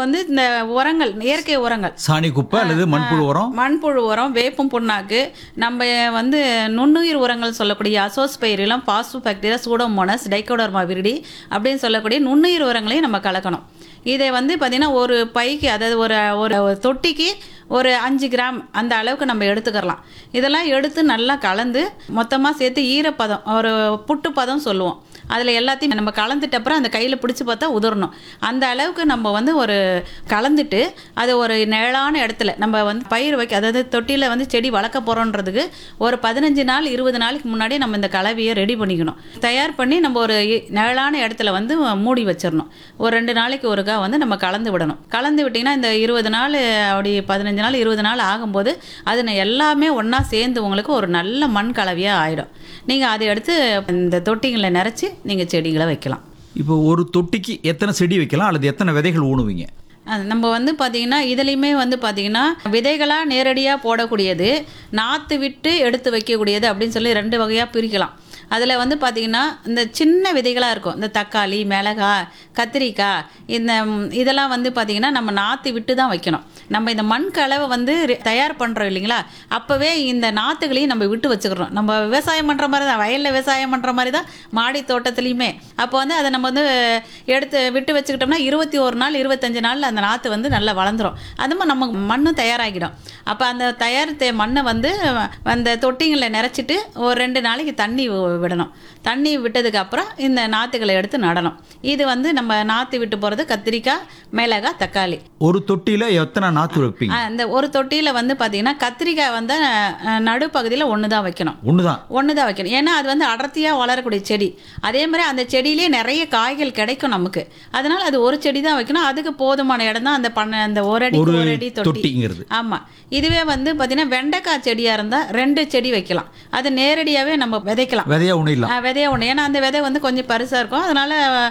வந்து இந்த உரங்கள் இயற்கை உரங்கள் சாணி குப்பை அல்லது மண்புழு உரம் மண்புழு உரம் வேப்பம் புண்ணாக்கு நம்ம வந்து நுண்ணுயிர் உரங்கள் சொல்லக்கூடிய Azospirillum phosphobacteria Pseudomonas Trichoderma viride அப்படின்னு சொல்லக்கூடிய நுண்ணுயிர் உரங்களையும் நம்ம கலக்கணும் இதை வந்து பார்த்திங்கன்னா ஒரு பைக்கு அதாவது ஒரு ஒரு ஒரு தொட்டிக்கு ஒரு அஞ்சு கிராம் அந்த அளவுக்கு நம்ம எடுத்துக்கிறலாம் இதெல்லாம் எடுத்து நல்லா கலந்து மொத்தமாக சேர்த்து ஈரப்பதம் ஒரு புட்டு பதம் சொல்லுவோம் அதில் எல்லாத்தையும் நம்ம கலந்துட்ட அப்புறம் அந்த கையில் பிடிச்சி பார்த்தா உதிரணும் அந்த அளவுக்கு நம்ம வந்து ஒரு கலந்துட்டு அது ஒரு நிழலான இடத்துல நம்ம வந்து பயிர் வைக்க அதாவது தொட்டியில் வந்து செடி வளர்க்க போகிறோன்றதுக்கு ஒரு பதினஞ்சு நாள் இருபது நாளைக்கு முன்னாடி நம்ம இந்த கலவையை ரெடி பண்ணிக்கணும் தயார் பண்ணி நம்ம ஒரு இ- நிழலான இடத்துல வந்து மூடி வச்சிடணும் ஒரு ரெண்டு நாளைக்கு ஒருக்கா வந்து நம்ம கலந்து விடணும் கலந்து விட்டிங்கன்னா இந்த இருபது நாள் அப்படி பதினஞ்சு நாள் இருபது நாள் ஆகும்போது அது ந- எல்லாமே ஒன்றா சேர்ந்து உங்களுக்கு ஒரு நல்ல மண் கலவையாக ஆகிடும் நீங்கள் அதை எடுத்து இந்த தொட்டிங்களை நிறச்சி நீங்கள் செடிகளை வைக்கலாம் இப்போ ஒரு தொட்டிக்கு எத்தனை செடி வைக்கலாம் அல்லது எத்தனை விதைகள் ஊணுவீங்க அது நம்ம வந்து பார்த்திங்கன்னா இதுலேயுமே வந்து பார்த்திங்கன்னா விதைகளாக நேரடியாக போடக்கூடியது நாற்று விட்டு எடுத்து வைக்கக்கூடியது அப்படின்னு சொல்லி ரெண்டு வகையாக பிரிக்கலாம் அதில் வந்து பார்த்திங்கன்னா இந்த சின்ன விதைகளாக இருக்கும் இந்த தக்காளி மிளகாய் கத்திரிக்காய் இந்த ம், இதெல்லாம் வந்து பார்த்திங்கன்னா நம்ம நாற்று விட்டு தான் வைக்கணும் நம்ம இந்த மண் கலவை வந்து ரெ- தயார் பண்ணுறோம் இல்லைங்களா அப்போவே இந்த நாற்றுகளையும் நம்ம விட்டு வச்சுக்கிறோம் நம்ம விவசாயம் பண்ணுற மாதிரி தான் வயலில் விவசாயம் பண்ணுற மாதிரி தான் மாடி தோட்டத்துலேயுமே அப்போ வந்து அதை நம்ம வந்து எடுத்து விட்டு வச்சுக்கிட்டோம்னா இருபத்தி ஒரு நாள் இருபத்தஞ்சு நாளில் அந்த நாற்று வந்து நல்லா வளர்ந்துரும் அது மாதிரி நம்ம மண்ணும் தயாராகிடும் அப்போ அந்த தயாரித்த மண்ணை வந்து அந்த தொட்டிங்களில் நிறச்சிட்டு ஒரு ரெண்டு நாளைக்கு தண்ணி வி- விடணும் தண்ணி விட்டதுக்கு அப்புறம் இந்த நாற்றுகளை எடுத்து நடணும் இது வந்து நம்ம நாற்று விட்டு போகிறது கத்திரிக்காய் மிளகாய் தக்காளி ஒரு தொட்டியில் எத்தனை நாற்று வைப்பீங்க அந்த ஒரு தொட்டியில் வந்து பார்த்தீங்கன்னா கத்திரிக்காய் வந்து அஹ், நடுப்பகுதியில் ஒன்று தான் வைக்கணும் ஒன்று தான் ஒன்று தான் வைக்கணும் ஏன்னா அது வந்து அடர்த்தியாக வளரக்கூடிய செடி அதே மாதிரி அந்த செடியிலே நிறைய காய்கள் கிடைக்கும் நமக்கு அதனால அது ஒரு செடி தான் வைக்கணும் அதுக்கு போதுமான இடம் தான் அந்த பண்ண அந்த ஒரு அடி ஒரு ஒரு அடி தொட்டி தொட்டிங்கிறது ஆமாம் இதுவே வந்து பார்த்தீங்கன்னா வெண்டைக்காய் செடியாக இருந்தால் ரெண்டு செடி வைக்கலாம் அது நேரடியாகவே நம்ம விதைக்கலாம் விதையா உணிடலாம் ஆ, விதைய ஒன்று ஏன்னா அந்த விதை வந்து கொஞ்சம் பெருசாக இருக்கும் அதனால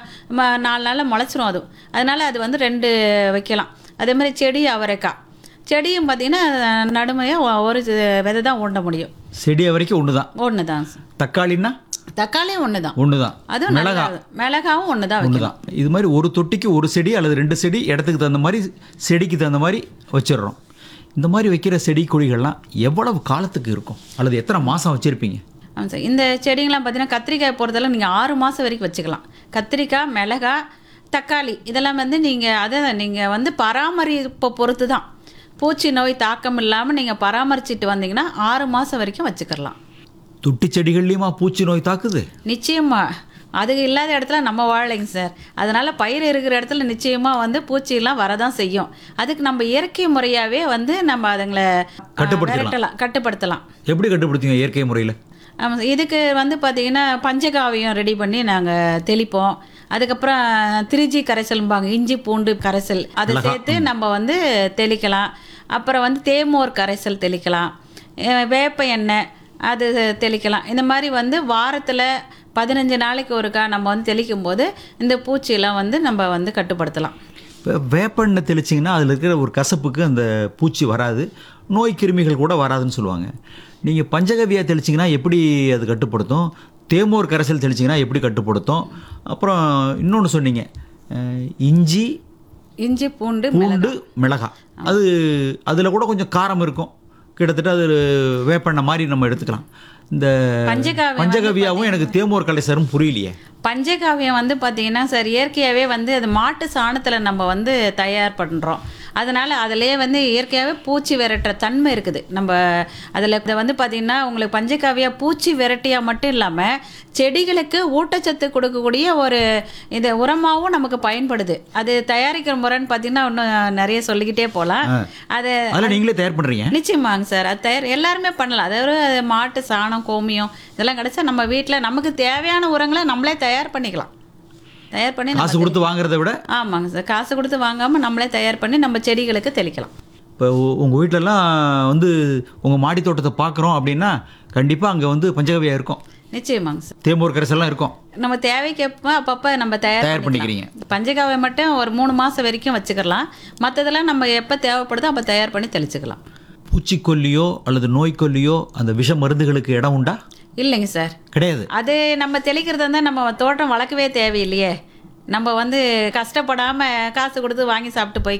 ம- நாலு நாளில் முளைச்சிரும் அது அதனால அது வந்து ரெண்டு வைக்கலாம் அதே மாதிரி செடி அவரைக்காய் செடியும் பார்த்தீங்கன்னா நடுமையாக ஒரு விதை தான் ஊண்ட முடியும் செடியை வரைக்கும் ஒன்று தான் ஒன்று தான் தக்காளின்னா தக்காளியும் ஒன்று தான் ஒன்று தான் அதுவும் மிளகா நல்லது. மிளகாவும் ஒன்று தான் ஒன்று வைக்கணும் தான் இது மாதிரி ஒரு தொட்டிக்கு ஒரு செடி அல்லது ரெண்டு செடி இடத்துக்கு தகுந்த மாதிரி செடிக்கு தகுந்த மாதிரி வச்சிடுறோம் இந்த மாதிரி வைக்கிற செடி கொடிகள்லாம் எவ்வளவு காலத்துக்கு இருக்கும் அல்லது எத்தனை மாதம் வச்சுருப்பீங்க ஆமாம் சார் இந்த செடிங்கெலாம் பார்த்தீங்கன்னா கத்திரிக்காய் பொறுத்தளவு நீங்கள் ஆறு மாதம் வரைக்கும் வச்சுக்கலாம் கத்திரிக்காய் மிளகாய் தக்காளி இதெல்லாம் வந்து நீங்கள் அதை நீங்கள் வந்து பராமரிப்பை பொறுத்து தான் பூச்சி நோய் தாக்கம் இல்லாமல் நீங்கள் பராமரிச்சிட்டு வந்தீங்கன்னா ஆறு மாதம் வரைக்கும் வச்சுக்கலாம் தொட்டி செடிகள்லையுமா பூச்சி நோய் தாக்குது நிச்சயமா அது இல்லாத இடத்துல நம்ம வாழலைங்க சார் அதனால பயிர் இருக்கிற இடத்துல நிச்சயமாக வந்து பூச்சியெல்லாம் வரதான் செய்யும் அதுக்கு நம்ம இயற்கை முறையாகவே வந்து நம்ம அதுங்களை ஆ, கட்டுப்படுத்தலாம். விரட்டலாம் கட்டுப்படுத்தலாம் எப்படி கட்டுப்படுத்தீங்க இயற்கை முறையில் ஆமாம் சார். இதுக்கு வந்து பார்த்தீங்கன்னா பஞ்சகாவியம் ரெடி பண்ணி நாங்கள் தெளிப்போம் அதுக்கப்புறம் திருச்சி கரைசல்பாங்க இஞ்சி பூண்டு கரைசல் அதை சேர்த்து நம்ம வந்து தெளிக்கலாம் அப்புறம் வந்து தேமோர் கரைசல் தெளிக்கலாம் அஹ் வேப்ப எண்ணெய் அது தெளிக்கலாம் இந்த மாதிரி வந்து வாரத்தில் பதினஞ்சு நாளைக்கு ஒருக்கா நம்ம வந்து தெளிக்கும் போது இந்த பூச்சியெல்லாம் வந்து நம்ம வந்து கட்டுப்படுத்தலாம் இப்போ வேப்பெண்ணெய் தெளிச்சிங்கன்னா அதில் இருக்கிற ஒரு கசப்புக்கு அந்த பூச்சி வராது நோய் கிருமிகள் கூட வராதுன்னு சொல்லுவாங்க நீங்கள் பஞ்சகவியா தெளிச்சிங்கன்னா எப்படி அது கட்டுப்படுத்தும் தேமோர் கரைசல் தெளிச்சிங்கன்னா எப்படி கட்டுப்படுத்தும் அப்புறம் இன்னொன்று சொன்னீங்க அஹ், இஞ்சி இஞ்சி பூண்டு பூண்டு மிளகாய் அது அதில் கூட கொஞ்சம் காரம் இருக்கும் கிட்டத்தட்ட அது வேப்பெண்ணெய் மாதிரி நம்ம எடுத்துக்கலாம் இந்த பஞ்சகாவியம் பஞ்சகவியாவும் எனக்கு தேமோர் கலைசரும் புரியலையே பஞ்சகாவியம் வந்து பார்த்தீங்கன்னா சார் இயற்கையாகவே வந்து அது மாட்டு சாணத்தில் நம்ம வந்து தயார் பண்ணுறோம் அதனால் அதிலேயே வந்து இயற்கையாகவே பூச்சி விரட்டுற தன்மை இருக்குது நம்ம அதில் இதை வந்து பார்த்திங்கன்னா உங்களுக்கு பஞ்சகாவியா பூச்சி விரட்டியாக மட்டும் இல்லாமல் செடிகளுக்கு ஊட்டச்சத்து கொடுக்கக்கூடிய ஒரு இது உரமாகவும் நமக்கு பயன்படுது அது தயாரிக்கிற முறைன்னு பார்த்தீங்கன்னா இன்னும் நிறைய சொல்லிக்கிட்டே போகலாம் அது அதில் நீங்களே தயார் பண்ணுறீங்க நிச்சயமாங்க சார் அது தயார் எல்லாருமே பண்ணலாம் அதாவது மாட்டு சாணம் கோமியம் இதெல்லாம் கிடைச்சா நம்ம வீட்டில் நமக்கு தேவையான உரங்களை நம்மளே தயார் பண்ணிக்கலாம் தயார் பண்ணி நம்ம காசு கொடுத்து வாங்குறதை விட ஆமாங்க சார் காசு கொடுத்து வாங்காமல் நம்மளே தயார் பண்ணி நம்ம செடிகளுக்கு தெளிக்கலாம் இப்போ உங்கள் வீட்டிலலாம் வந்து உங்கள் மாடி தோட்டத்தை பார்க்குறோம் அப்படின்னா கண்டிப்பாக அங்கே வந்து பஞ்சகவியா இருக்கும் நிச்சயமாங்க சார் தேமூர் கரைசல்லாம் இருக்கும் நம்ம தேவைக்கேற்ப அப்பப்போ நம்ம தயார் தயார் பண்ணிக்கலாம். பண்ணிக்கிறீங்க. பஞ்சகாவை மட்டும் ஒரு மூணு மாதம் வரைக்கும் வச்சுக்கலாம் மற்றதெல்லாம் நம்ம எப்போ தேவைப்படுதோ அப்போ தயார் பண்ணி தெளிச்சுக்கலாம் பூச்சிக்கொல்லியோ அல்லது நோய்க்கொல்லியோ அந்த விஷ மருந்துகளுக்கு இடம் உண்டா இல்லைங்க சார் கிடையாது அது நம்ம தெளிக்கிறதா இருந்தால் நம்ம தோட்டம் வளர்க்கவே தேவையில்லையே நம்ம வந்து கஷ்டப்படாமல் காசு கொடுத்து வாங்கி சாப்பிட்டு போய்